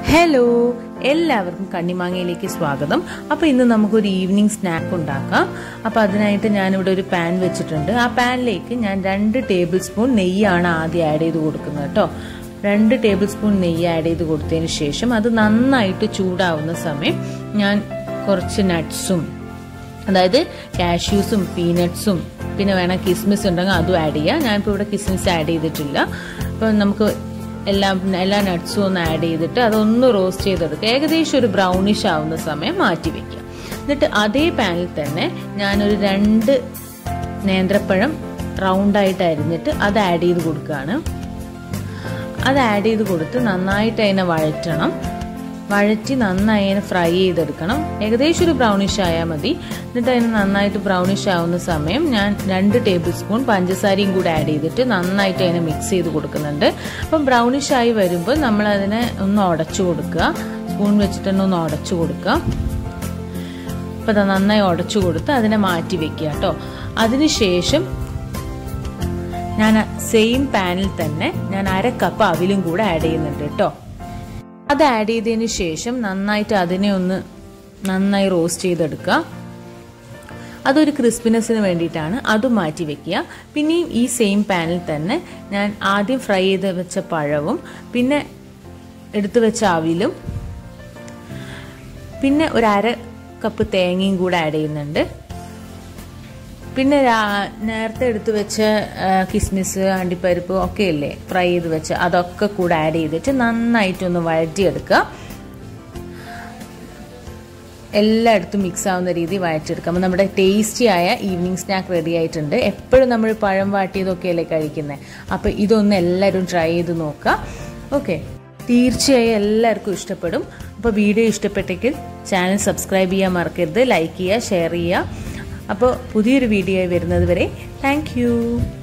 hello എല്ലാവർക്കും കണ്ണിമാങ്ങയിലേക്ക് സ്വാഗതം അപ്പോൾ ഇന്ന് നമുക്കൊരു ഈവനിങ് സ്നാക്ക് ഉണ്ടാക്കാം അപ്പോൾ അതിനായിട്ട് ഞാനിവിടെ ഒരു പാൻ വെച്ചിട്ടുണ്ട് ആ പാനിലേക്ക് ഞാൻ രണ്ട് ടേബിൾ സ്പൂൺ നെയ്യാണ് ആദ്യം ആഡ് ചെയ്ത് കൊടുക്കുന്നത് കേട്ടോ രണ്ട് ടേബിൾ സ്പൂൺ നെയ്യ് ആഡ് ചെയ്ത് കൊടുത്തതിന് ശേഷം അത് നന്നായിട്ട് ചൂടാവുന്ന സമയം ഞാൻ കുറച്ച് നട്ട്സും അതായത് കാഷ്യൂസും പീനട്സും പിന്നെ വേണം കിസ്മിസ് ഉണ്ടെങ്കിൽ അതും ആഡ് ചെയ്യാം ഞാനിപ്പോൾ ഇവിടെ കിസ്മിസ് ആഡ് ചെയ്തിട്ടില്ല അപ്പം നമുക്ക് എല്ലാം എല്ലാ നട്ട്സും ഒന്ന് ആഡ് ചെയ്തിട്ട് അതൊന്ന് റോസ്റ്റ് ചെയ്തെടുക്കുക ഏകദേശം ഒരു ബ്രൗണിഷ് ആവുന്ന സമയം മാറ്റി വെക്കുക എന്നിട്ട് അതേ പാനിൽ തന്നെ ഞാനൊരു രണ്ട് നേന്ത്രപ്പഴം റൗണ്ടായിട്ട് അരിഞ്ഞിട്ട് അത് ആഡ് ചെയ്ത് കൊടുക്കുകയാണ് അത് ആഡ് ചെയ്ത് കൊടുത്ത് നന്നായിട്ട് അതിനെ വഴറ്റണം വഴറ്റി നന്നായി അതിനെ ഫ്രൈ ചെയ്തെടുക്കണം ഏകദേശം ഒരു ബ്രൗണിഷ് ആയാൽ മതി എന്നിട്ട് അതിന് നന്നായിട്ട് ബ്രൗണിഷ് ആവുന്ന സമയം ഞാൻ രണ്ട് ടേബിൾ സ്പൂൺ പഞ്ചസാരയും കൂടെ ആഡ് ചെയ്തിട്ട് നന്നായിട്ട് അതിനെ മിക്സ് ചെയ്ത് കൊടുക്കുന്നുണ്ട് അപ്പം ബ്രൗണിഷ് ആയി വരുമ്പോൾ നമ്മൾ അതിനെ ഒന്ന് ഉടച്ചു കൊടുക്കുക സ്പൂൺ വെച്ചിട്ട് തന്നെ ഒന്ന് ഉടച്ചു കൊടുക്കുക അപ്പം അത് നന്നായി ഉടച്ചു കൊടുത്ത് അതിനെ മാറ്റി വെക്കുക കേട്ടോ അതിനുശേഷം ഞാൻ സെയിം പാനിൽ തന്നെ ഞാൻ അര കപ്പ് അവിലും കൂടെ ആഡ് ചെയ്യുന്നുണ്ട് കേട്ടോ അത് ആഡ് ചെയ്തതിന് ശേഷം നന്നായിട്ട് അതിനെ ഒന്ന് നന്നായി റോസ്റ്റ് ചെയ്തെടുക്കുക അതൊരു ക്രിസ്പിനെസ്സിന് വേണ്ടിയിട്ടാണ് അത് മാറ്റി വെക്കുക പിന്നെയും ഈ സെയിം പാനിൽ തന്നെ ഞാൻ ആദ്യം ഫ്രൈ ചെയ്ത് വെച്ച പഴവും പിന്നെ എടുത്തു വെച്ച അവിലും പിന്നെ ഒരു അര കപ്പ് തേങ്ങയും കൂടെ ആഡ് ചെയ്യുന്നുണ്ട് പിന്നെ നേരത്തെ എടുത്തു വെച്ച കിസ്മിസ് അണ്ടിപ്പരിപ്പ് ഒക്കെ ഇല്ലേ ഫ്രൈ ചെയ്ത് വെച്ച് അതൊക്കെ കൂടെ ആഡ് ചെയ്തിട്ട് നന്നായിട്ടൊന്ന് വഴറ്റിയെടുക്കുക എല്ലായിടത്തും മിക്സ് ആവുന്ന രീതി വഴറ്റിയെടുക്കുക അപ്പോൾ നമ്മുടെ ടേസ്റ്റി ആയ ഈവനിങ് സ്നാക്ക് റെഡി ആയിട്ടുണ്ട് എപ്പോഴും നമ്മൾ പഴം വാട്ടിയതൊക്കെ അല്ലേ കഴിക്കുന്നത് അപ്പോൾ ഇതൊന്ന് എല്ലാവരും ട്രൈ ചെയ്ത് നോക്കുക ഓക്കെ തീർച്ചയായും എല്ലാവർക്കും ഇഷ്ടപ്പെടും അപ്പോൾ വീഡിയോ ഇഷ്ടപ്പെട്ടെങ്കിൽ ചാനൽ സബ്സ്ക്രൈബ് ചെയ്യാൻ മറക്കരുത് ലൈക്ക് ചെയ്യുക ഷെയർ ചെയ്യുക അപ്പോൾ പുതിയൊരു വീഡിയോ വരുന്നത് വരെ താങ്ക്